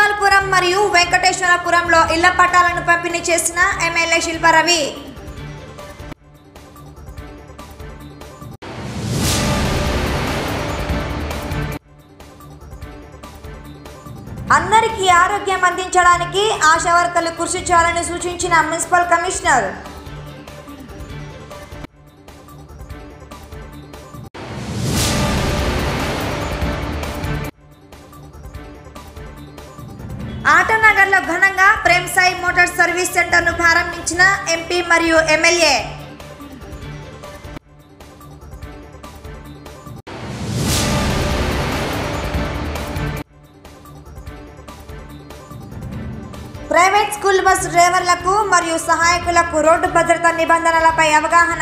ఉడుమల్పురం మరియు వెంకటేశ్వరపురంలో ఇళ్ల పట్టాలను పంపిణీ చేసిన ఎమ్మెల్యే శిల్పారవి అందరికీ ఆరోగ్యం అందించడానికి ఆశా వర్కర్లు కృషి చేయాలని సూచించిన మున్సిపల్ కమిషనర్ ఆటోనగర్లో ఘనంగా ప్రేమ్ సాయి మోటార్ సర్వీస్ సెంటర్ను ప్రారంభించిన ఎంపీ మరియు ఎమ్మెల్యే ప్రైవేట్ స్కూల్ బస్ డ్రైవర్లకు మరియు సహాయకులకు రోడ్డు భద్రతా నిబంధనలపై అవగాహన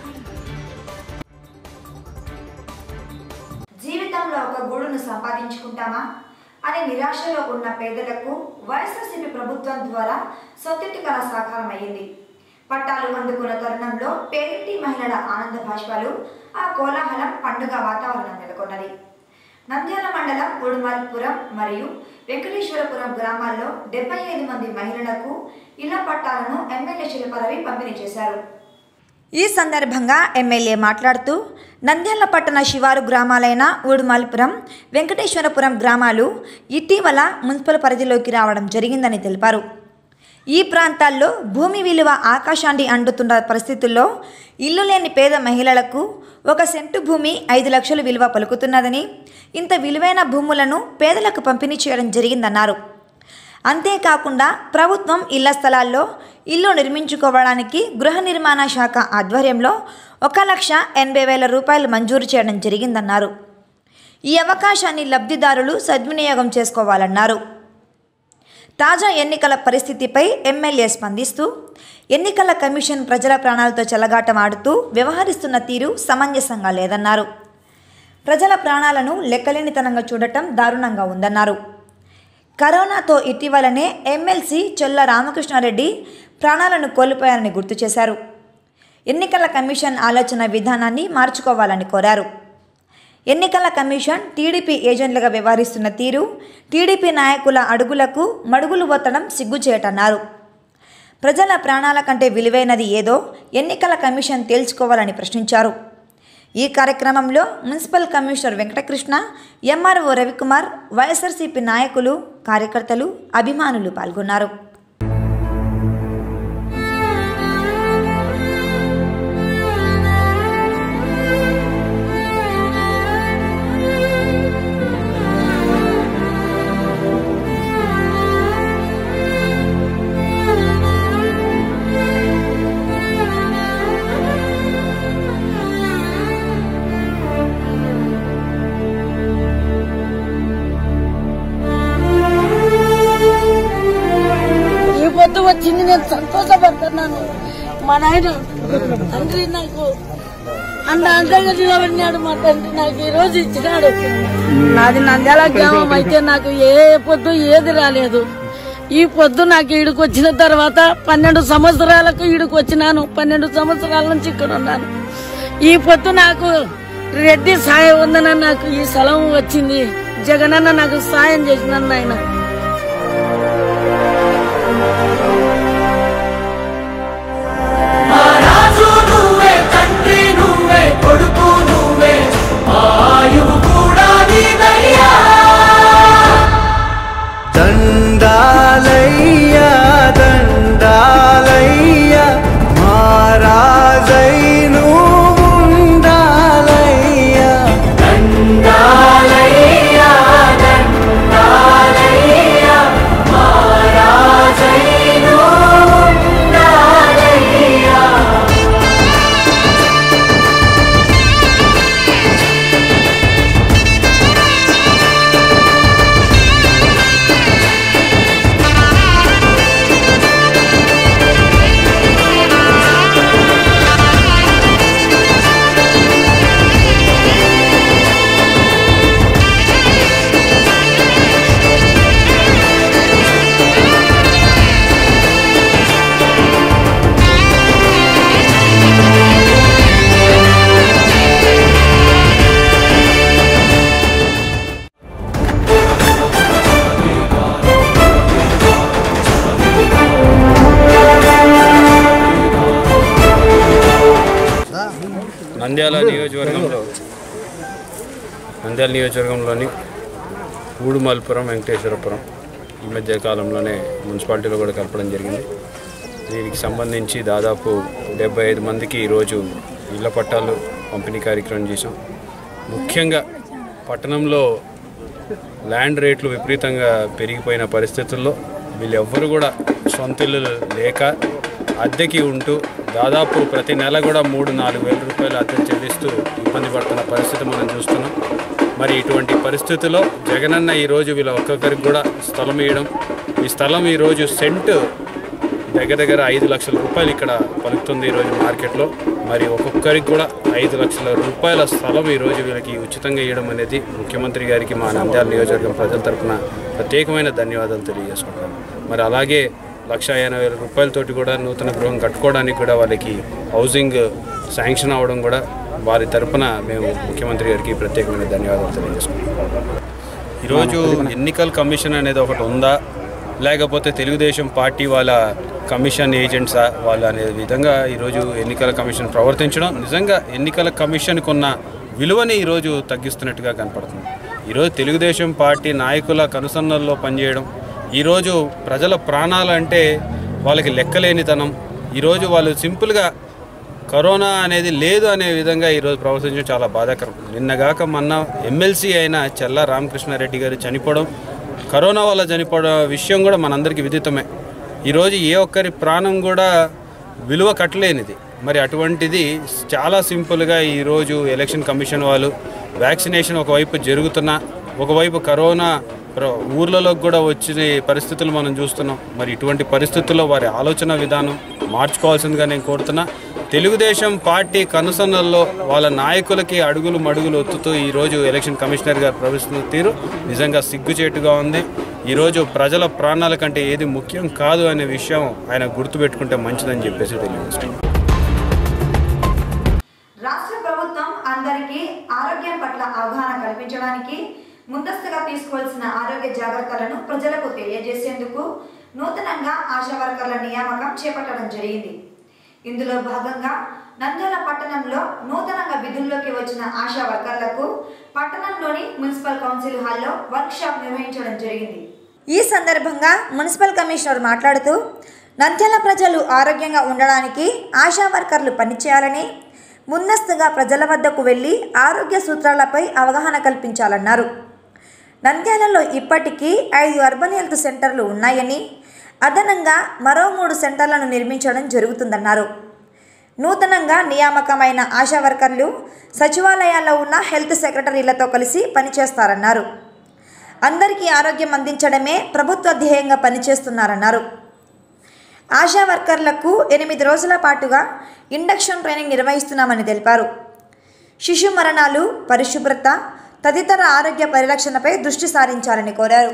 జీవితంలో ఒక గూడును సంపాదించుకుంటామా అనే నిరాశలో ఉన్న పేదలకు వైఎస్ఆర్సీపీ ప్రభుత్వం ద్వారా సొంతింటి కళ సాకారం అయ్యింది పట్టాలు అందుకున్న తరుణంలో పేరింటి మహిళల ఆనంద భాష్పాలు ఆ కోలాహలం పండుగ వాతావరణం నెలకొన్నది నంద్యాల మండలం ఉడుమల్పురం మరియు వెంకటేశ్వరపురం గ్రామాల్లో డెబ్బై ఐదు మంది మహిళలకు ఇళ్ల పట్టాలను ఎమ్మెల్యే శిల్పారవి పంపిణీ చేశారు ఈ సందర్భంగా ఎమ్మెల్యే మాట్లాడుతూ నంద్యాల పట్టణ శివారు గ్రామాలైన ఊడుమల్పురం వెంకటేశ్వరపురం గ్రామాలు ఇటీవల మున్సిపల్ పరిధిలోకి రావడం జరిగిందని తెలిపారు ఈ ప్రాంతాల్లో భూమి విలువ ఆకాశాన్ని అంటుతున్న పరిస్థితుల్లో ఇల్లు లేని పేద మహిళలకు ఒక సెంటు భూమి ఐదు లక్షలు విలువ పలుకుతున్నదని ఇంత విలువైన భూములను పేదలకు పంపిణీ చేయడం జరిగిందన్నారు అంతేకాకుండా ప్రభుత్వం ఇళ్ల స్థలాల్లో ఇల్లు నిర్మించుకోవడానికి గృహ నిర్మాణ శాఖ ఆధ్వర్యంలో ఒక లక్ష ఎనభై వేల రూపాయలు మంజూరు చేయడం జరిగిందన్నారు ఈ అవకాశాన్ని లబ్ధిదారులు సద్వినియోగం చేసుకోవాలన్నారు తాజా ఎన్నికల పరిస్థితిపై ఎమ్మెల్యే స్పందిస్తూ ఎన్నికల కమిషన్ ప్రజల ప్రాణాలతో చెలగాటమాడుతూ వ్యవహరిస్తున్న తీరు సమంజసంగా లేదన్నారు ప్రజల ప్రాణాలను లెక్కలేనితనంగా చూడటం దారుణంగా ఉందన్నారు కరోనాతో ఇటీవలనే ఎమ్మెల్సీ చొల్ల రామకృష్ణారెడ్డి ప్రాణాలను కోల్పోయారని గుర్తు చేశారు ఎన్నికల కమిషన్ ఆలోచన విధానాన్ని మార్చుకోవాలని కోరారు ఎన్నికల కమిషన్ టీడీపీ ఏజెంట్లుగా వ్యవహరిస్తున్న తీరు టీడీపీ నాయకుల అడుగులకు మడుగులు ఒత్తడం సిగ్గుచేయటన్నారు ప్రజల ప్రాణాల కంటే విలువైనది ఏదో ఎన్నికల కమిషన్ తేల్చుకోవాలని ప్రశ్నించారు ఈ కార్యక్రమంలో municipal commissioner Venkatakrishna MRO Ravikumar YSRCP నాయకులు కార్యకర్తలు అభిమానులు పాల్గొన్నారు ఈ పొద్దు వచ్చింది నేను సంతోషపడుతున్నాను మా నాయన తండ్రి నాకు అన్న అంతగా నిలబడినాడు మా తండ్రి నాకు ఈ రోజు ఇచ్చినాడు నాది నంద్యాల గ్రామం అయితే నాకు ఏ పొద్దు ఏది రాలేదు ఈ పొద్దు నాకు ఈడికి వచ్చిన తర్వాత పన్నెండు సంవత్సరాలకు ఈడికి వచ్చినాను పన్నెండు సంవత్సరాల నుంచి ఇక్కడ ఉన్నాను ఈ పొద్దు నాకు రెడ్డి సాయం ఉందని నాకు ఈ స్థలం వచ్చింది జగనన్న నాకు సాయం చేసినాను ఆయన రాజు నువ్వే తండ్రి నువ్వే కొడుకు నువ్వే ఆయువు కూడా నీదయ్యా దండాలయ్యా దండాలయ్యా మహారాజై నువ్వుండాలయ్యా దండాలయ్యా దండాలయ్యా నంద్యాల నియోజకవర్గంలో నంద్యాల నియోజకవర్గంలోని ఊడుమల్పురం వెంకటేశ్వరపురం ఈ మధ్య కాలంలోనే మున్సిపాలిటీలో కూడా కలపడం జరిగింది దీనికి సంబంధించి దాదాపు డెబ్బై ఐదు మందికి ఈరోజు ఇళ్ల పట్టాలు పంపిణీ కార్యక్రమం చేశాం ముఖ్యంగా పట్టణంలో ల్యాండ్ రేట్లు విపరీతంగా పెరిగిపోయిన పరిస్థితుల్లో వీళ్ళెవ్వరు కూడా సొంత ఇల్లు లేక అద్దెకి ఉంటూ దాదాపు ప్రతి నెల కూడా మూడు నాలుగు వేల రూపాయలు అద్దె చెల్లిస్తూ ఇబ్బంది పడుతున్న పరిస్థితి మనం చూస్తున్నాం మరి ఇటువంటి పరిస్థితిలో జగనన్న ఈరోజు వీళ్ళ ఒక్కొక్కరికి కూడా స్థలం ఇవ్వడం ఈ స్థలం ఈరోజు సెంటు దగ్గర దగ్గర ఐదు లక్షల రూపాయలు ఇక్కడ పలుకుతుంది ఈరోజు మార్కెట్లో మరి ఒక్కొక్కరికి కూడా ఐదు లక్షల రూపాయల స్థలం ఈరోజు వీళ్ళకి ఉచితంగా ఇవ్వడం అనేది ముఖ్యమంత్రి గారికి మా నంద్యాల నియోజకవర్గం ప్రజల తరఫున ప్రత్యేకమైన ధన్యవాదాలు తెలియజేసుకుంటాను మరి అలాగే లక్ష ఎనభై వేల రూపాయలతోటి కూడా నూతన గృహం కట్టుకోవడానికి కూడా వాళ్ళకి హౌసింగ్ శాంక్షన్ అవ్వడం కూడా వారి తరఫున మేము ముఖ్యమంత్రి గారికి ప్రత్యేకమైన ధన్యవాదాలు తెలియజేసుకుంటాం ఈరోజు ఎన్నికల కమిషన్ అనేది ఒకటి ఉందా లేకపోతే తెలుగుదేశం పార్టీ వాళ్ళ కమిషన్ ఏజెంట్సా వాళ్ళు అనే విధంగా ఈరోజు ఎన్నికల కమిషన్ ప్రవర్తించడం నిజంగా ఎన్నికల కమిషన్కి ఉన్న విలువని ఈరోజు తగ్గిస్తున్నట్టుగా కనపడుతుంది ఈరోజు తెలుగుదేశం పార్టీ నాయకుల కనుసన్నల్లో పనిచేయడం ఈరోజు ప్రజల ప్రాణాలు అంటే వాళ్ళకి లెక్కలేనితనం ఈరోజు వాళ్ళు సింపుల్గా కరోనా అనేది లేదు అనే విధంగా ఈరోజు ప్రవర్తించడం చాలా బాధాకరం నిన్నగాక మొన్న ఎమ్మెల్సీ అయిన చెల్ల రామకృష్ణారెడ్డి గారు చనిపోవడం కరోనా వల్ల చనిపోవడం విషయం కూడా మనందరికీ విదితమే ఈరోజు ఏ ఒక్కరి ప్రాణం కూడా విలువ కట్టలేనిది మరి అటువంటిది చాలా సింపుల్గా ఈరోజు ఎలక్షన్ కమిషన్ వాళ్ళు వ్యాక్సినేషన్ ఒకవైపు జరుగుతున్నా ఒకవైపు కరోనా ప్ర- ఊర్లలోకి కూడా వచ్చిన పరిస్థితులు మనం చూస్తున్నాం మరి ఇటువంటి పరిస్థితుల్లో వారి ఆలోచన విధానం మార్చుకోవాల్సిందిగా నేను కోరుతున్నా తెలుగుదేశం పార్టీ కనుసన్నల్లో వాళ్ళ నాయకులకి అడుగులు మడుగులు ఒత్తుతూ ఈరోజు ఎలక్షన్ కమిషనర్ గారు ప్రవేశిస్తున్న తీరు నిజంగా సిగ్గుచేటుగా ఉంది ఈరోజు ప్రజల ప్రాణాల కంటే ఏది ముఖ్యం కాదు అనే విషయం ఆయన గుర్తుపెట్టుకుంటే మంచిదని చెప్పేసి తెలియజేస్తున్నాం రాష్ట్ర ప్రభుత్వం అందరికీ ఆరోగ్యం పట్ల అవగాహన కల్పించడానికి ముందస్తుగా తీసుకోవాల్సిన ఆరోగ్య జాగ్రత్తలను ప్రజలకు తెలియజేసేందుకు నూతనంగా ఆశా వర్కర్ల నియామకం చేపట్టడం జరిగింది ఇందులో భాగంగా నంద్యాల పట్టణంలో నూతనంగా విధుల్లోకి వచ్చిన ఆశా వర్కర్లకు పట్టణంలోని మున్సిపల్ కౌన్సిల్ హాల్లో వర్క్ షాప్ నిర్వహించడం జరిగింది ఈ సందర్భంగా మున్సిపల్ కమిషనర్ మాట్లాడుతూ నంద్యాల ప్రజలు ఆరోగ్యంగా ఉండడానికి ఆశా వర్కర్లు పనిచేయాలని ముందస్తుగా ప్రజల వద్దకు వెళ్లి ఆరోగ్య సూత్రాలపై అవగాహన కల్పించాలన్నారు నంద్యాలలో ఇప్పటికీ ఐదు అర్బన్ హెల్త్ సెంటర్లు ఉన్నాయని అదనంగా మరో మూడు సెంటర్లను నిర్మించడం జరుగుతుందన్నారు నూతనంగా నియామకమైన ఆశా వర్కర్లు సచివాలయాల్లో ఉన్న హెల్త్ సెక్రటరీలతో కలిసి పనిచేస్తారన్నారు అందరికీ ఆరోగ్యం అందించడమే ప్రభుత్వ ధ్యేయంగా పనిచేస్తున్నారన్నారు ఆశా వర్కర్లకు ఎనిమిది రోజుల పాటుగా ఇండక్షన్ ట్రైనింగ్ నిర్వహిస్తున్నామని తెలిపారు శిశు మరణాలు పరిశుభ్రత తదితర ఆరోగ్య పరిరక్షణపై దృష్టి సారించాలని కోరారు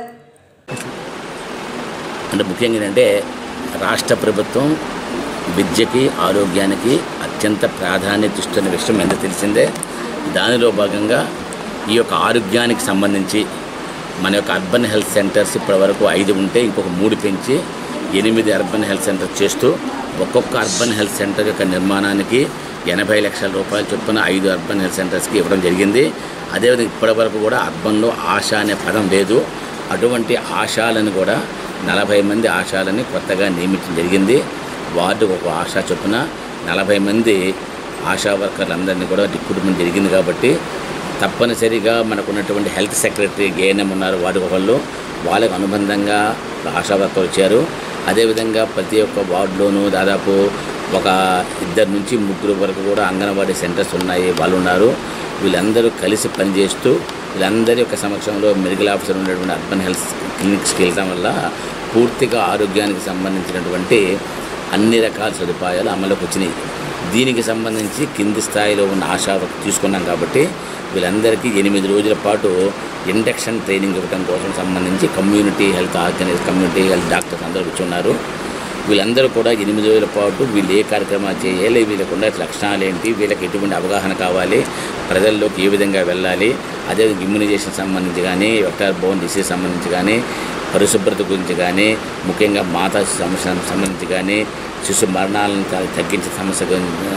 అంటే ముఖ్యంగా ఏంటంటే రాష్ట్ర ప్రభుత్వం విద్యకి ఆరోగ్యానికి అత్యంత ప్రాధాన్యత ఇస్తున్న విషయం ఎంత తెలిసిందే దానిలో భాగంగా ఈ యొక్క ఆరోగ్యానికి సంబంధించి మన యొక్క అర్బన్ హెల్త్ సెంటర్స్ ఇప్పటివరకు ఐదు ఉంటే ఇంకొక మూడు పెంచి ఎనిమిది అర్బన్ హెల్త్ సెంటర్ చేస్తూ ఒక్కొక్క అర్బన్ హెల్త్ సెంటర్ యొక్క నిర్మాణానికి ఎనభై లక్షల రూపాయల చొప్పున ఐదు అర్బన్ హెల్త్ సెంటర్స్కి ఇవ్వడం జరిగింది అదేవిధంగా ఇప్పటివరకు కూడా అర్బన్లో ఆశ అనే పదం లేదు అటువంటి ఆశాలను కూడా నలభై మంది ఆశాలని కొత్తగా నియమించడం జరిగింది వార్డుకు ఒక ఆశా చొప్పున నలభై మంది ఆశా వర్కర్లందరినీ కూడా రిక్రూట్మెంట్ జరిగింది కాబట్టి తప్పనిసరిగా మనకు ఉన్నటువంటి హెల్త్ సెక్రటరీ ఏఎన్ఎం ఉన్నారు వారికి ఒకళ్ళు వాళ్ళకు అనుబంధంగా ఆశా వర్కర్ వచ్చారు అదేవిధంగా ప్రతి ఒక్క వార్డులోనూ దాదాపు ఒక ఇద్దరు నుంచి ముగ్గురు వరకు కూడా అంగన్వాడీ సెంటర్స్ ఉన్నాయి వాళ్ళు ఉన్నారు వీళ్ళందరూ కలిసి పనిచేస్తూ వీళ్ళందరి యొక్క సమక్షంలో మెడికల్ ఆఫీసర్ ఉన్నటువంటి అర్బన్ హెల్త్ క్లినిక్స్కి వెళ్ళడం వల్ల పూర్తిగా ఆరోగ్యానికి సంబంధించినటువంటి అన్ని రకాల సదుపాయాలు అమలుకి వచ్చినాయి దీనికి సంబంధించి కింది స్థాయిలో ఉన్న ఆశా వర్క్ తీసుకున్నాం కాబట్టి వీళ్ళందరికీ ఎనిమిది రోజుల పాటు ఇండక్షన్ ట్రైనింగ్ ఇవ్వడం కోసం సంబంధించి community health organise community health doctors అందరూ కూర్చున్నారు వీళ్ళందరూ కూడా ఎనిమిది రోజుల పాటు వీళ్ళు ఏ కార్యక్రమాలు చేయాలి వీళ్ళకు ఉండే లక్షణాలు ఏంటి వీళ్ళకి ఎటువంటి అవగాహన కావాలి ప్రజల్లోకి ఏ విధంగా వెళ్ళాలి అదే ఇమ్యునైజేషన్ సంబంధించి కానీ వెక్టార్ బోన్ డిసీజ్ సంబంధించి కానీ పరిశుభ్రత గురించి కానీ ముఖ్యంగా మాతా సమస్య సంబంధించి కానీ శిశు మరణాలను త- తగ్గించే సమస్య గురించి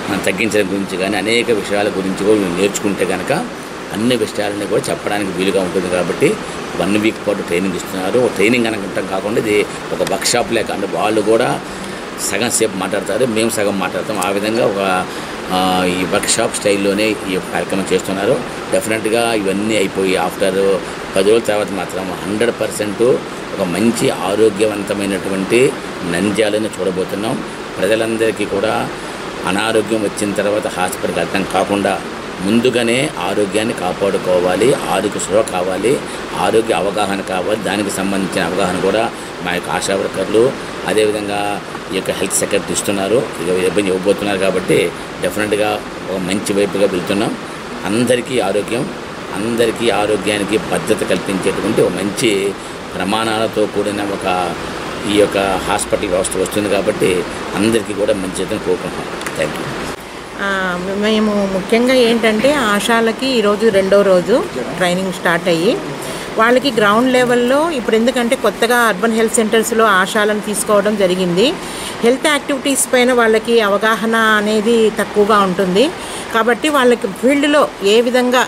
మనం తగ్గించడం గురించి కానీ అనేక విషయాల గురించి కూడా వీళ్ళు నేర్చుకుంటే కనుక అన్ని విషయాలని కూడా చెప్పడానికి వీలుగా ఉంటుంది కాబట్టి వన్ వీక్ పాటు ట్రైనింగ్ ఇస్తున్నారు ట్రైనింగ్ అనకుండా కాకుండా ఇది ఒక వర్క్షాప్ లేక అంటే వాళ్ళు కూడా సగం సేపు మాట్లాడతారు మేము సగం మాట్లాడతాం ఆ విధంగా ఒక ఆ, ఈ వర్క్షాప్ స్టైల్లోనే ఈ యొక్క కార్యక్రమం చేస్తున్నారు డెఫినెట్గా ఇవన్నీ అయిపోయి ఆఫ్టర్ పది రోజుల తర్వాత మాత్రం హండ్రెడ్ పర్సెంట్ ఒక మంచి ఆరోగ్యవంతమైనటువంటి నంద్యాలను చూడబోతున్నాం ప్రజలందరికీ కూడా అనారోగ్యం వచ్చిన తర్వాత హాస్పిటల్కి అర్థం కాకుండా ముందుగానే ఆరోగ్యాన్ని కాపాడుకోవాలి ఆరోగ్య స్పృహ కావాలి ఆరోగ్య అవగాహన కావాలి దానికి సంబంధించిన అవగాహన కూడా మా యొక్క ఆశా వర్కర్లు అదేవిధంగా ఈ యొక్క హెల్త్ సెక్రటరీ ఇస్తున్నారు ఇక ఇబ్బంది ఇవ్వబోతున్నారు కాబట్టి డెఫినెట్గా ఒక మంచి వైపుగా వెళ్తున్నాం అందరికీ ఆరోగ్యం అందరికీ ఆరోగ్యానికి భద్రత కల్పించేటువంటి ఒక మంచి ప్రమాణాలతో కూడిన ఒక ఈ యొక్క హాస్పిటల్ వ్యవస్థ వస్తుంది కాబట్టి అందరికీ కూడా మంచి చేతను కోరుకుంటున్నాం థ్యాంక్ యూ ఆ, మేము ముఖ్యంగా ఏంటంటే ఆశాలకి ఈరోజు రెండో రోజు ట్రైనింగ్ స్టార్ట్ అయ్యి వాళ్ళకి గ్రౌండ్ లెవెల్లో ఇప్పుడు ఎందుకంటే కొత్తగా అర్బన్ హెల్త్ సెంటర్స్లో ఆశాలను తీసుకోవడం జరిగింది హెల్త్ యాక్టివిటీస్ పైన వాళ్ళకి అవగాహన అనేది తక్కువగా ఉంటుంది కాబట్టి వాళ్ళకి ఫీల్డ్లో ఏ విధంగా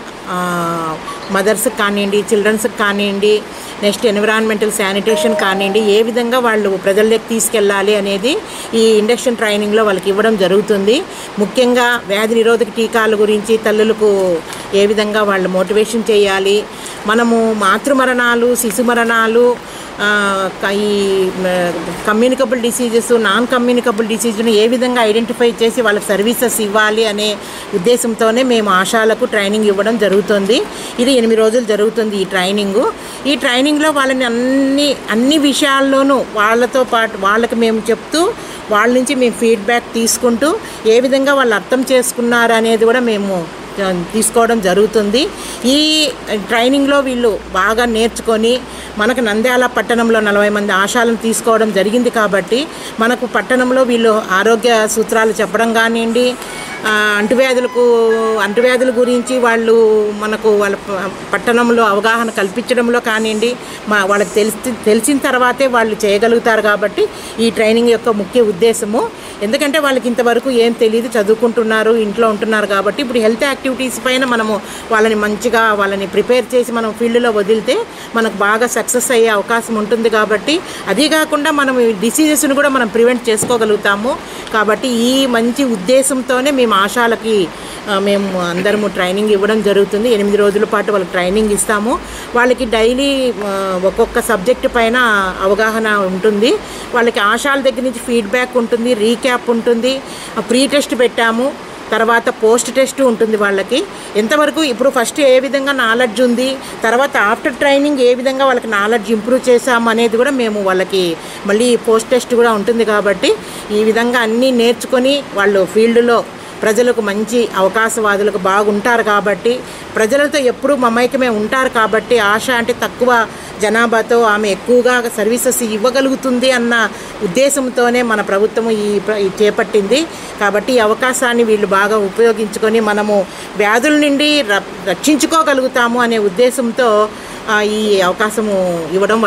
మదర్స్కి కానివ్వండి చిల్డ్రన్స్కి కానివ్వండి నెక్స్ట్ ఎన్విరాన్మెంటల్ శానిటేషన్ కానివ్వండి ఏ విధంగా వాళ్ళు ప్రజల్లోకి తీసుకెళ్ళాలి అనేది ఈ ఇండక్షన్ ట్రైనింగ్లో వాళ్ళకి ఇవ్వడం జరుగుతుంది ముఖ్యంగా వ్యాధి నిరోధక టీకాల గురించి తల్లులకు ఏ విధంగా వాళ్ళు మోటివేషన్ చేయాలి మనము మాతృమరణాలు శిశు మరణాలు ఆ, క- ఈ కమ్యూనికబుల్ డిసీజెస్ నాన్ కమ్యూనికబుల్ డిసీజ్ని ఏ విధంగా ఐడెంటిఫై చేసి వాళ్ళకి సర్వీసెస్ ఇవ్వాలి అనే ఉద్దేశంతోనే మేము ఆశాలకు ట్రైనింగ్ ఇవ్వడం జరుగుతుంది ఇది ఎనిమిది రోజులు జరుగుతుంది ఈ ట్రైనింగు ఈ ట్రైనింగ్లో వాళ్ళని అన్ని అన్ని విషయాల్లోనూ వాళ్ళతో పాటు వాళ్ళకి మేము చెప్తూ వాళ్ళ నుంచి మేము ఫీడ్బ్యాక్ తీసుకుంటూ ఏ విధంగా వాళ్ళు అర్థం చేసుకున్నారు అనేది కూడా మేము ఆ, తీసుకోవడం జరుగుతుంది ఈ ట్రైనింగ్లో వీళ్ళు బాగా నేర్చుకొని మనకు నంద్యాల పట్టణంలో నలభై మంది ఆశాలను తీసుకోవడం జరిగింది కాబట్టి మనకు పట్టణంలో వీళ్ళు ఆరోగ్య సూత్రాలు చెప్పడం కానివ్వండి ఆ, అంటువ్యాధులకు అంటువ్యాధుల గురించి వాళ్ళు మనకు వాళ్ళ ప- పట్టణంలో అవగాహన కల్పించడంలో కానివ్వండి మా వాళ్ళకి తెలిసి తెలిసిన తర్వాతే వాళ్ళు చేయగలుగుతారు కాబట్టి ఈ ట్రైనింగ్ యొక్క ముఖ్య ఉద్దేశము ఎందుకంటే వాళ్ళకి ఇంతవరకు ఏం తెలియదు చదువుకుంటున్నారు ఇంట్లో ఉంటున్నారు కాబట్టి ఇప్పుడు హెల్త్ యాక్టివిటీస్ పైన మనము వాళ్ళని మంచిగా వాళ్ళని ప్రిపేర్ చేసి మనం ఫీల్డ్లో వదిలితే మనకు బాగా సక్సెస్ అయ్యే అవకాశం ఉంటుంది కాబట్టి అదే కాకుండా మనం డిసీజెస్ను కూడా మనం ప్రివెంట్ చేసుకోగలుగుతాము కాబట్టి ఈ మంచి ఉద్దేశంతోనే మేము ఆశాలకి ఆ, మేము అందరము ట్రైనింగ్ ఇవ్వడం జరుగుతుంది ఎనిమిది రోజుల పాటు వాళ్ళకి ట్రైనింగ్ ఇస్తాము వాళ్ళకి డైలీ ఆ, ఒక్కొక్క సబ్జెక్ట్ పైన అవగాహన ఉంటుంది వాళ్ళకి ఆశాల దగ్గర నుంచి ఫీడ్బ్యాక్ ఉంటుంది రీక్యాప్ ఉంటుంది ప్రీ టెస్ట్ పెట్టాము తర్వాత పోస్ట్ టెస్ట్ ఉంటుంది వాళ్ళకి ఎంతవరకు ఇప్పుడు ఫస్ట్ ఏ విధంగా నాలెడ్జ్ ఉంది తర్వాత ఆఫ్టర్ ట్రైనింగ్ ఏ విధంగా వాళ్ళకి నాలెడ్జ్ ఇంప్రూవ్ చేసాము అనేది కూడా మేము వాళ్ళకి మళ్ళీ పోస్ట్ టెస్ట్ కూడా ఉంటుంది కాబట్టి ఈ విధంగా అన్నీ నేర్చుకొని వాళ్ళు ఫీల్డ్లో ప్రజలకు మంచి అవకాశవాదులకు బాగుంటారు కాబట్టి ప్రజలతో ఎప్పుడూ మమైకమే ఉంటారు కాబట్టి ఆశ అంటే తక్కువ జనాభాతో ఆమె ఎక్కువగా సర్వీసెస్ ఇవ్వగలుగుతుంది అన్న ఉద్దేశంతోనే మన ప్రభుత్వం ఈ ప్ర- ఈ చేపట్టింది కాబట్టి ఈ అవకాశాన్ని వీళ్ళు బాగా ఉపయోగించుకొని మనము వ్యాధుల నుండి ర- రక్షించుకోగలుగుతాము అనే ఉద్దేశంతో ఆ, ఈ అవకాశము ఇవ్వడం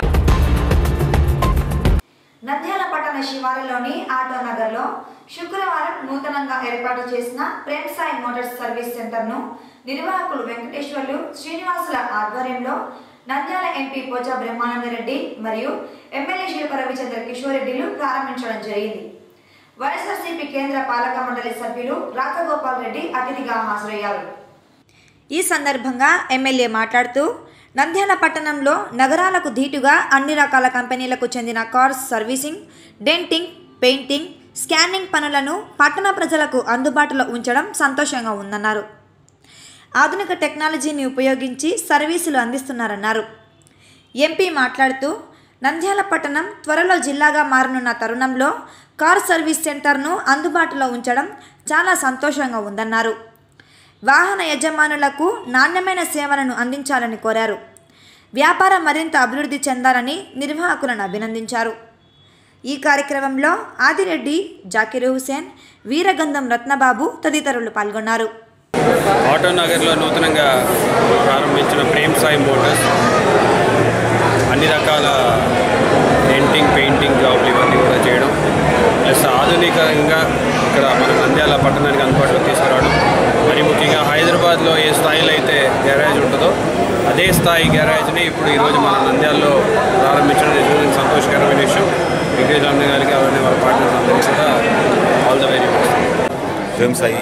నంద్యాల పట్టణ శివారులోని ఆటో నగర్లో శుక్రవారం నూతనంగా ఏర్పాటు చేసిన ప్రేమ్ సాయి మోటార్స్ సర్వీస్ సెంటర్ను నిర్వాహకులు వెంకటేశ్వర్లు శ్రీనివాసుల ఆధ్వర్యంలో నంద్యాల ఎంపీ పోచా బ్రహ్మానందరెడ్డి మరియు ఎమ్మెల్యే శిల్ప రవిచంద్ర కిషోర్ రెడ్డిలు ప్రారంభించడం జరిగింది వైఎస్ఆర్సీపీ కేంద్ర పాలక మండలి సభ్యులు రాజగోపాల్ రెడ్డి అతిథిగా హాజరయ్యారు ఈ సందర్భంగా ఎమ్మెల్యే మాట్లాడుతూ నంద్యాల పట్టణంలో నగరాలకు ధీటుగా అన్ని రకాల కంపెనీలకు చెందిన cars servicing denting painting scanning పనులను పట్టణ ప్రజలకు అందుబాటులో ఉంచడం సంతోషంగా ఉందన్నారు ఆధునిక టెక్నాలజీని ఉపయోగించి సర్వీసులు అందిస్తున్నారన్నారు ఎంపీ మాట్లాడుతూ నంద్యాల పట్టణం త్వరలో జిల్లాగా మారనున్న తరుణంలో కార్ సర్వీస్ సెంటర్ను అందుబాటులో ఉంచడం చాలా సంతోషంగా ఉందన్నారు వాహన యజమానులకు నాణ్యమైన సేవలను అందించాలని కోరారు వ్యాపారం మరింత అభివృద్ధి చెందాలని నిర్వాహకులను అభినందించారు ఈ కార్యక్రమంలో ఆదిరెడ్డి జాకిర్ హుసేన్ వీరగంధం రత్నబాబు తదితరులు పాల్గొన్నారు ఆటో నగర్లో నూతనంగా ప్రారంభించిన ప్రేమ్ సాయి మోటార్స్ అన్ని రకాల డెంటింగ్ పెయింటింగ్ జాబ్లు ఇవన్నీ కూడా చేయడం ప్లస్ ఆధునికంగా ఇక్కడ మన నంద్యాల పట్టణానికి అందుబాటులోకి తీసుకురావడం మరి ముఖ్యంగా హైదరాబాద్లో ఏ స్థాయిలో అయితే గ్యారేజ్ ఉంటుందో అదే స్థాయి గ్యారేజ్ని ఇప్పుడు ఈరోజు మన నంద్యాలలో ప్రారంభించడం నిజంగా సంతోషకరమైన విషయం వెంకటేశ్వర రామన్ గారికి అవన్నీ వాళ్ళ పార్ట్నర్స్ అందరికీ కూడా all the very best Fame Sai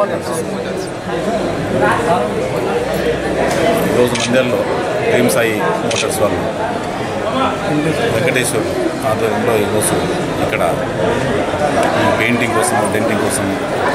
ఈరోజు నంద్యాలలో ఫేమ్ సాయి మోటార్స్ వాళ్ళు వెంకటేశ్వర్ ఆధ్వర్యంలో ఈరోజు ఇక్కడ ఈ పెయింటింగ్ కోసం డెంటింగ్ కోసం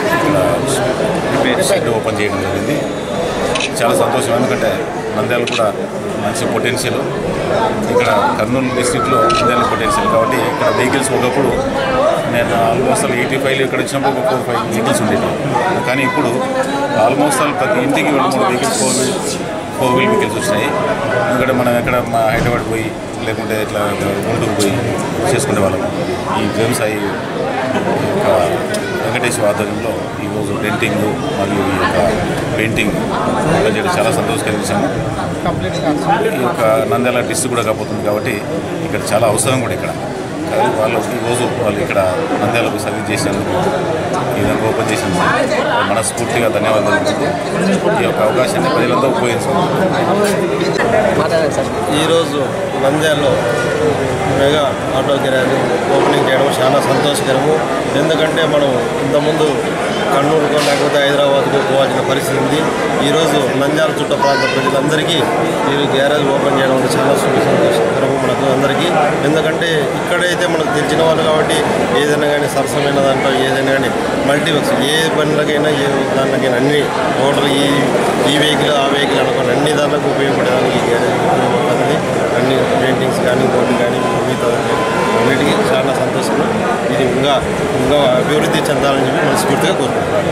ఇక్కడ షెడ్ ఓపెన్ చేయడం జరిగింది చాలా సంతోషం ఎందుకంటే నంద్యాల కూడా మంచి పొటెన్షియల్ ఇక్కడ కర్నూలు డిస్టిక్లో నంద్యాల పొటెన్షియల్ కాబట్టి ఇక్కడ వెహికల్స్ ఒకప్పుడు నేను ఆల్మోస్ట్ ఆల్ ఎయిటీ ఫైవ్ ఇక్కడ వచ్చినప్పుడు ఒక ఫోర్ ఫైవ్ వెహికల్స్ ఉండేవి కానీ ఇప్పుడు ఆల్మోస్ట్ ఆల్ ప్రతి ఇంటికి రెండు మూడు vehicles four wheel four wheel vehicles వచ్చినాయి ఎందుకంటే మనం ఎక్కడ మా హైదరాబాద్ పోయి లేకుంటే ఇట్లా గుంటూరు పోయి చేసుకునే వాళ్ళం ఈ వ్యవసాయి యొక్క వెంకటేశ్వర ఆధ్వర్యంలో ఈరోజు డెంటింగ్ మరియు ఈ యొక్క పెయింటింగ్ ఇంకా చేయడం చాలా సంతోషకర విషయం ఈ యొక్క నంద్యాల డిస్ట్రిక్ట్ కూడా కాబోతుంది కాబట్టి ఇక్కడ చాలా అవసరం కూడా ఇక్కడ కానీ వాళ్ళు ఈరోజు వాళ్ళు ఇక్కడ నంద్యాలకు సర్వీస్ చేసినందుకు ఈ విధంగా ఓపెన్ చేసినందుకు మనస్ఫూర్తిగా ధన్యవాదాలు తెలుపుతూ ఈ యొక్క అవకాశాన్ని ప్రజలంతా ఉపయోగించుకుంటున్నారు ఈరోజు నంద్యాలలో మెగా ఆటో గిరాజ్ ఓపెనింగ్ చేయడం చాలా సంతోషకరము ఎందుకంటే మనం ఇంతకుముందు కర్నూలుకో లేకపోతే హైదరాబాద్కు పోవాల్సిన పరిస్థితి ఉంది ఈరోజు నంద్యాల చుట్ట ప్రాంత ప్రజలందరికీ ఈ గ్యారేజ్ ఓపెన్ చేయడం అంటే చాలా సుఖ సంతోషకరము మనకు అందరికీ ఎందుకంటే ఇక్కడైతే మనకు తెలిసిన వాళ్ళు కాబట్టి ఏదైనా కానీ సరసమైన దాంట్లో ఏదైనా కానీ మల్టీవర్క్స్ ఏ బండ్లకైనా ఏ దాంట్లకైనా అన్ని ఓటర్ ఈ ఈ వెహికల్ ఆ వెహికల్ అనుకోండి అన్ని దాంట్లకు ఉపయోగపడేదానికి ఈ గ్యారేజ్ ఉపయోగపడుతుంది అన్ని పెయింటింగ్స్ కానీ బోర్డు కానీ మిగతా అన్నిటికీ చాలా సంతోషంగా ఇది ఇంకా ఇంకా అభివృద్ధి చెందాలని చెప్పి మనస్ఫూర్తిగా కోరుకుంటున్నాను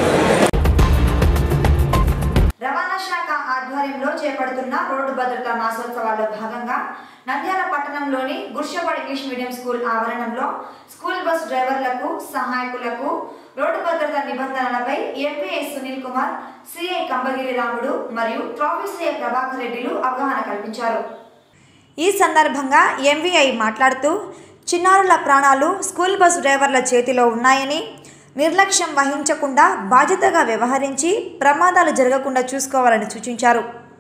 రవాణా శాఖ ఆధ్వర్యంలో చేపడుతున్న రోడ్డు భద్రతా మాసోత్సవాల్లో భాగంగా నంద్యాల పట్టణంలోని గుర్షవాడ ఇంగ్లీష్ మీడియం స్కూల్ ఆవరణంలో స్కూల్ బస్ డ్రైవర్లకు సహాయకులకు రోడ్డు భద్రతా నిబంధనలపై ఎంపీఐ సునీల్ కుమార్ సిఐ కంబగిరి రాముడు మరియు ట్రాఫిక్ సిఐ ప్రభాకర్ రెడ్డిలు అవగాహన కల్పించారు ఈ సందర్భంగా ఎంవీఐ మాట్లాడుతూ చిన్నారుల ప్రాణాలు స్కూల్ బస్ డ్రైవర్ల చేతిలో ఉన్నాయని నిర్లక్ష్యం వహించకుండా బాధ్యతగా వ్యవహరించి ప్రమాదాలు జరగకుండా చూసుకోవాలని సూచించారు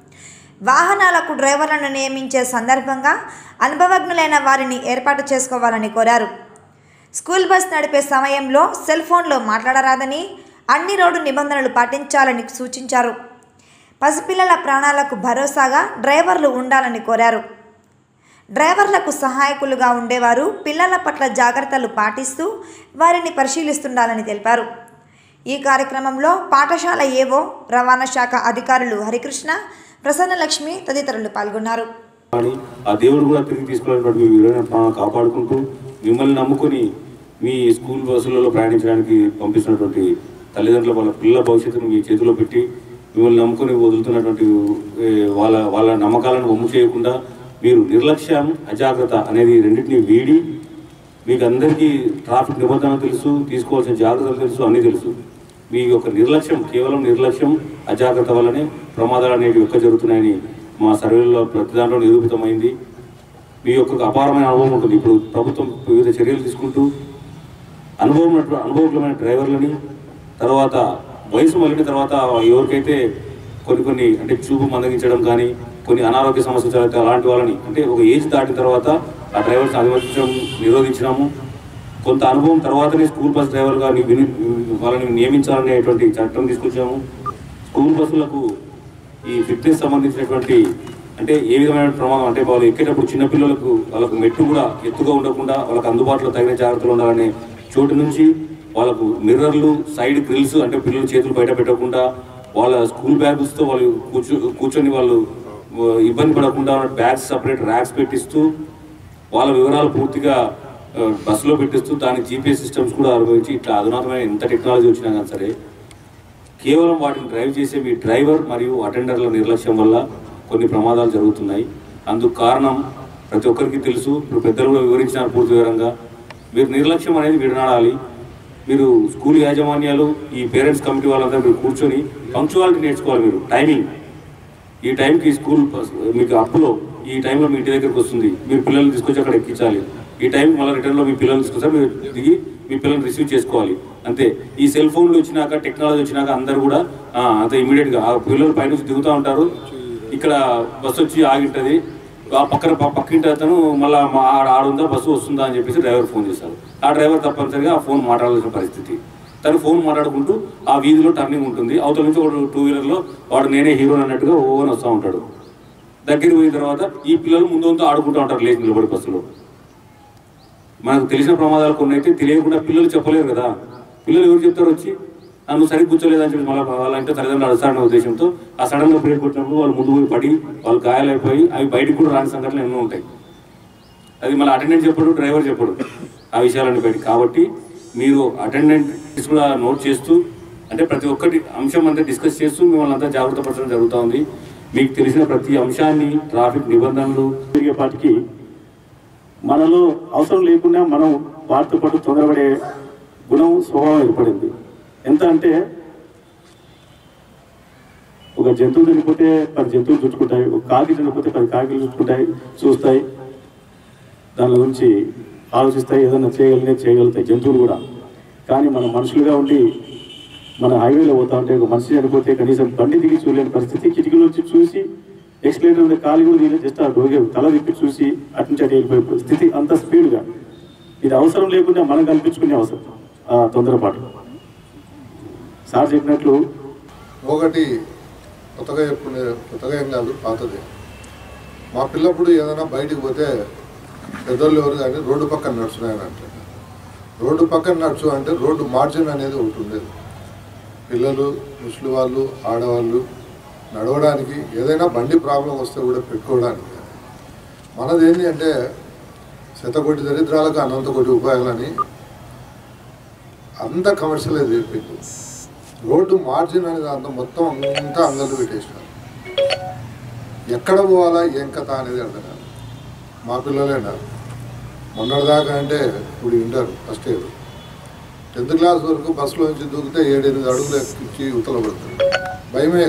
వాహనాలకు డ్రైవర్లను నియమించే సందర్భంగా అనుభవజ్ఞులైన వారిని ఏర్పాటు చేసుకోవాలని కోరారు స్కూల్ బస్ నడిపే సమయంలో సెల్ ఫోన్లో మాట్లాడరాదని అన్ని రోడ్డు నిబంధనలు పాటించాలని సూచించారు పసిపిల్లల ప్రాణాలకు భరోసాగా డ్రైవర్లు ఉండాలని కోరారు డ్రైవర్లకు సహాయకులుగా ఉండేవారు పిల్లల పట్ల జాగ్రత్తలు పాటిస్తూ వారిని పరిశీలిస్తుండాలని తెలిపారు ఈ కార్యక్రమంలో పాఠశాల ఏవో రవాణా శాఖ అధికారులు హరికృష్ణ ప్రసన్నలక్ష్మి తదితరులు పాల్గొన్నారు కానీ ఆ దేవుడు కూడా తిరిగి తీసుకునేటువంటి మీ విలువైన ప్రాణాలు కాపాడుకుంటూ మిమ్మల్ని నమ్ముకొని మీ స్కూల్ బస్సులలో ప్రయాణించడానికి పంపిస్తున్నటువంటి తల్లిదండ్రుల వాళ్ళ పిల్లల భవిష్యత్తును మీ చేతిలో పెట్టి మిమ్మల్ని నమ్ముకొని వదులుతున్నటువంటి ఏ, వాళ్ళ వాళ్ళ నమ్మకాలను వమ్ము చేయకుండా మీరు నిర్లక్ష్యం అజాగ్రత్త అనేది రెండింటిని వీడి మీకు అందరికీ ట్రాఫిక్ నిబంధనలు తెలుసు తీసుకోవాల్సిన జాగ్రత్తలు తెలుసు అన్నీ తెలుసు మీ యొక్క నిర్లక్ష్యం కేవలం నిర్లక్ష్యం అజాగ్రత్త వల్లనే ప్రమాదాలు అనేవి ఎక్కువ జరుగుతున్నాయని మా సర్వేలో ప్రతి దాంట్లో నిరూపితమైంది మీ యొక్క అపారమైన అనుభవం ఉంటుంది ఇప్పుడు ప్రభుత్వం వివిధ చర్యలు తీసుకుంటూ అనుభవం ఉన్నటువంటి అనుభవజ్ఞమైన డ్రైవర్లని తర్వాత వయసు మళ్ళిన తర్వాత ఎవరికైతే కొన్ని కొన్ని అంటే చూపు మందగించడం కానీ కొన్ని అనారోగ్య సమస్యలు జరిగితే అలాంటి వాళ్ళని అంటే ఒక ఏజ్ దాటిన తర్వాత ఆ డ్రైవర్స్ అనుమతించడం నిరోధించినాము కొంత అనుభవం తర్వాతనే స్కూల్ బస్ డ్రైవర్గా ని- విని- వాళ్ళని నియమించాలనేటువంటి చట్టం తీసుకొచ్చాము స్కూల్ బస్సులకు ఈ ఫిట్నెస్ సంబంధించినటువంటి అంటే ఏ విధమైన ప్రమాదం అంటే వాళ్ళు ఎక్కేటప్పుడు చిన్నపిల్లలకు వాళ్ళకు మెట్టు కూడా ఎత్తుగా ఉండకుండా వాళ్ళకి అందుబాటులో తగిన జాగ్రత్తలు ఉండాలనే చోటు నుంచి వాళ్ళకు మిర్రర్లు సైడ్ గ్రిల్స్ అంటే పిల్లలు చేతులు బయట పెట్టకుండా వాళ్ళ స్కూల్ బ్యాగ్స్తో వాళ్ళు కూర్చో కూర్చొని వాళ్ళు ఆ, ఇబ్బంది పడకుండా బ్యాగ్స్ సపరేట్ ర్యాక్స్ పెట్టిస్తూ వాళ్ళ వివరాలు పూర్తిగా ఆ, బస్సులో పెట్టిస్తూ దానికి జీపీఎస్ సిస్టమ్స్ కూడా అనుభవించి ఇట్లా అధునాతమైన ఎంత టెక్నాలజీ వచ్చినా కానీ సరే కేవలం వాటిని డ్రైవ్ చేసే మీ డ్రైవర్ మరియు అటెండర్ల నిర్లక్ష్యం వల్ల కొన్ని ప్రమాదాలు జరుగుతున్నాయి అందుకు కారణం ప్రతి ఒక్కరికి తెలుసు ఇప్పుడు పెద్దలు కూడా వివరించినారు పూర్తి వివరంగా మీరు నిర్లక్ష్యం అనేది విడనాడాలి మీరు స్కూల్ యాజమాన్యాలు ఈ పేరెంట్స్ కమిటీ వాళ్ళందరూ మీరు కూర్చొని పంక్చువాలిటీ నేర్చుకోవాలి మీరు టైమింగ్ ఈ టైంకి స్కూల్ బస్ మీకు అప్పులో ఈ టైంలో మీ ఇంటి దగ్గరికి వస్తుంది మీరు పిల్లల్ని తీసుకొచ్చి అక్కడ ఎక్కించాలి ఈ టైం మళ్ళీ రిటర్న్లో మీ పిల్లల్ని తీసుకొస్తారు మీరు దిగి మీ పిల్లల్ని రిసీవ్ చేసుకోవాలి అంతే ఈ సెల్ ఫోన్లు వచ్చినాక టెక్నాలజీ వచ్చినాక అందరు కూడా ఆ, అంత ఇమీడియట్గా ఆ పిల్లలు పైనుంచి దిగుతూ ఉంటారు ఇక్కడ బస్సు వచ్చి ఆగింటది ఆ పక్కన ప- పక్కింటి అతను మళ్ళీ ఆడ ఆడుందా బస్సు వస్తుందా అని చెప్పేసి డ్రైవర్ ఫోన్ చేశారు ఆ డ్రైవర్ తప్పనిసరిగా ఆ ఫోన్ మాట్లాడాల్సిన పరిస్థితి తను ఫోన్ మాట్లాడుకుంటూ ఆ వీధిలో టర్నింగ్ ఉంటుంది అవతల నుంచి ఒక టూ వీలర్లో వాడు నేనే హీరో అన్నట్టుగా ఓవన్ వస్తూ ఉంటాడు దగ్గరికి పోయిన తర్వాత ఈ పిల్లలు ముందు ముందు ఆడుకుంటూ ఉంటారు లేచి నిలబడి బస్సులో మనకు తెలిసిన ప్రమాదాలు కొన్ని అయితే తెలియకుండా పిల్లలు చెప్పలేరు కదా పిల్లలు ఎవరు చెప్తారు వచ్చి "ఆ, నువ్వు సరిగ్గా కూర్చోలేదని చెప్పి మళ్ళీ వాళ్ళంటే తల్లిదండ్రులు అడుస్తారన్న ఉద్దేశంతో ఆ సడన్ గా బ్రేక్ కొట్టినప్పుడు వాళ్ళు ముందు పోయి పడి వాళ్ళు గాయాలైపోయి అవి బయటకు కూడా రాని సంఘటనలు ఎన్నో ఉంటాయి అది మళ్ళీ అటెండెంట్ చెప్పడు డ్రైవర్ చెప్పడు ఆ విషయాలన్నీ బయట కాబట్టి మీరు అటెండెంట్ కూడా నోట్ చేస్తూ అంటే ప్రతి ఒక్కటి అంశం అంతా డిస్కస్ చేస్తూ మిమ్మల్ని అంతా జాగ్రత్త పరచడం జరుగుతూ ఉంది మీకు తెలిసిన ప్రతి అంశాన్ని ట్రాఫిక్ నిబంధనలు తిరిగేపాటికి మనలో అవసరం లేకుండా మనం వాటితో పాటు తొందరపడే గుణం స్వభావం ఏర్పడింది ఎంత అంటే ఒక జంతువు చనిపోతే పది జంతువులు చుట్టుకుంటాయి ఒక కాకి చనిపోతే పది కాకిలు చుట్టుకుంటాయి చూస్తాయి దాని గురించి ఆలోచిస్తాయి ఏదైనా చేయగలిగితే చేయగలుగుతాయి జంతువులు కూడా కానీ మనం మనుషులుగా ఉండి మన హైవేలో పోతా ఉంటే ఒక మనిషి చనిపోతే కనీసం బండి దిగి చూడలేని పరిస్థితి కిటికీలో వచ్చి చూసి ఎక్స్లేటర్ మీద కాలు కూడా తీయలేదు జస్ట్ ఆ రోగి తల తిప్పి చూసి అటు నుంచి అటు వెళ్ళిపోయే స్థితి అంత స్పీడ్గా ఇది అవసరం లేకుండా మనం కల్పించుకునే అవసరం ఆ తొందరపాటు సార్ చెప్పినట్లు ఒకటి కొత్తగా చెప్పుకునే కొత్తగా ఏం కాదు పాతది మా పిల్లప్పుడు ఏదైనా బయటికి పోతే పెద్దోళ్ళు ఎవరు కానీ రోడ్డు పక్కన నడుచున్నాయని అంటారు రోడ్డు పక్కన నడుచు అంటే రోడ్డు మార్జిన్ అనేది ఒకటి ఉండేది పిల్లలు ముసలి వాళ్ళు ఆడవాళ్ళు నడవడానికి ఏదైనా బండి ప్రాబ్లం వస్తే కూడా పెట్టుకోవడానికి మనది ఏంటి అంటే శతకోటి దరిద్రాలకు అనంత కోటి ఉపాయాలని అంత కమర్షియలైజ్ అయిపోయింది రోడ్డు మార్జిన్ అనేది అంత మొత్తం అంతా అంగళ్ళు పెట్టేసినారు ఎక్కడ పోవాలా ఏం కథ అనేది అర్థం కాదు మా పిల్లలేనా మొన్నటిదాకా అంటే ఇప్పుడు వింటారు ఫస్ట్ ఇయర్ టెన్త్ క్లాస్ వరకు బస్సులో నుంచి దూకితే ఏడెనిమిది అడుగులు ఎక్కించి ఉతల పడుతుంది భయమే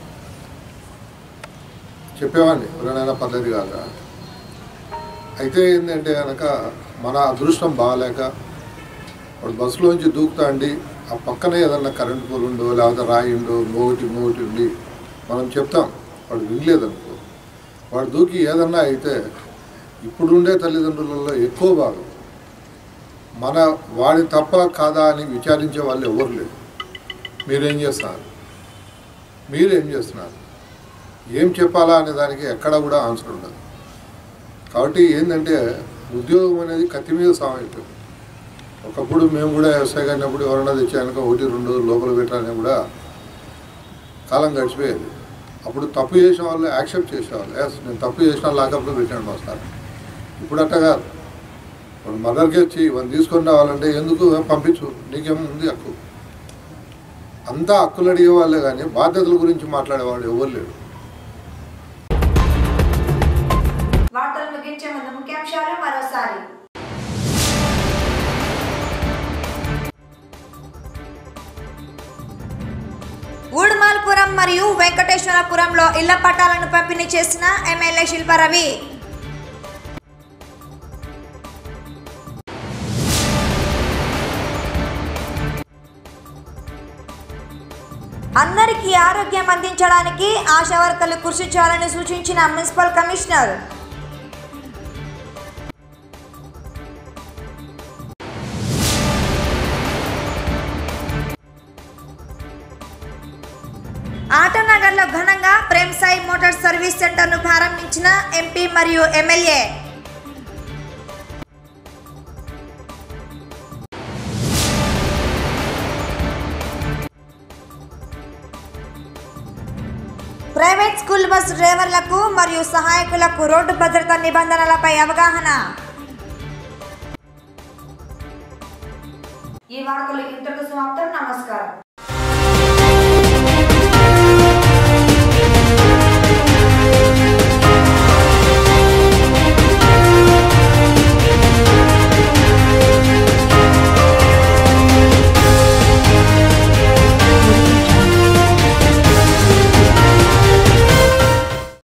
చెప్పేవాడిని ఎవరైనా పద్ధతి కాక అయితే ఏంటంటే కనుక మన అదృష్టం బాగాలేక వాడు బస్సులోంచి దూకుతా అండి ఆ పక్కనే ఏదన్నా కరెంట్ పోల్ ఉండో లేకపోతే రాయి ఉండో మోగటి మోగటి ఉండి మనం చెప్తాం వాడు వినలేదనుకో వాడు దూకి ఏదన్నా అయితే ఇప్పుడుండే తల్లిదండ్రులలో ఎక్కువ భాగం మన వాడి తప్ప కాదా అని విచారించే వాళ్ళు ఎవరు లేరు మీరేం చేస్తున్నారు మీరేం చేస్తున్నారు ఏం చెప్పాలా అనే దానికి ఎక్కడ కూడా ఆన్సర్ ఉండదు కాబట్టి ఏంటంటే ఉద్యోగం అనేది కత్తి మీద సామైపోయింది ఒకప్పుడు మేము కూడా వ్యవసాయ అయినప్పుడు ఎవరైనా తెచ్చాక ఒకటి రెండు లోపల పెట్టాలని కూడా కాలం గడిచిపోయేది అప్పుడు తప్పు చేసిన వాళ్ళు యాక్సెప్ట్ చేసేవాళ్ళు ఎస్ నేను తప్పు చేసిన లాకప్లో పెట్టాను మా సార్ ఇప్పుడు అట్ట కాదు ఇప్పుడు మదర్కి వచ్చి ఇవన్నీ తీసుకొని రావాలంటే ఎందుకు పంపించు నీకేమో ఉంది హక్కు అంతా హక్కులు అడిగే వాళ్ళే కానీ బాధ్యతల గురించి మాట్లాడేవాడు ఎవరు లేడు వార్తలు ముగించే ముందు ముఖ్యాంశాలు మరోసారి ఊడుమాల్పురం మరియు వెంకటేశ్వరపురంలో ఇళ్ల పట్టాలను పంపిణీ చేసిన ఎమ్మెల్యే శిల్పారవి అందరికీ ఆరోగ్యం అందించడానికి ఆశా వర్కర్లు కృషి చేయాలని సూచించిన మున్సిపల్ కమిషనర్ ఆటోనగర్లో ఘనంగా ప్రేమ్ సాయి మోటార్ సర్వీస్ సెంటర్ను ప్రారంభించిన ఎంపీ మరియు ఎమ్మెల్యే ప్రైవేట్ స్కూల్ బస్ డ్రైవర్లకు మరియు సహాయకులకు రోడ్డు భద్రతా నిబంధనలపై అవగాహన ఈ వార్తలు ఇంతకు సమాప్తం నమస్కారం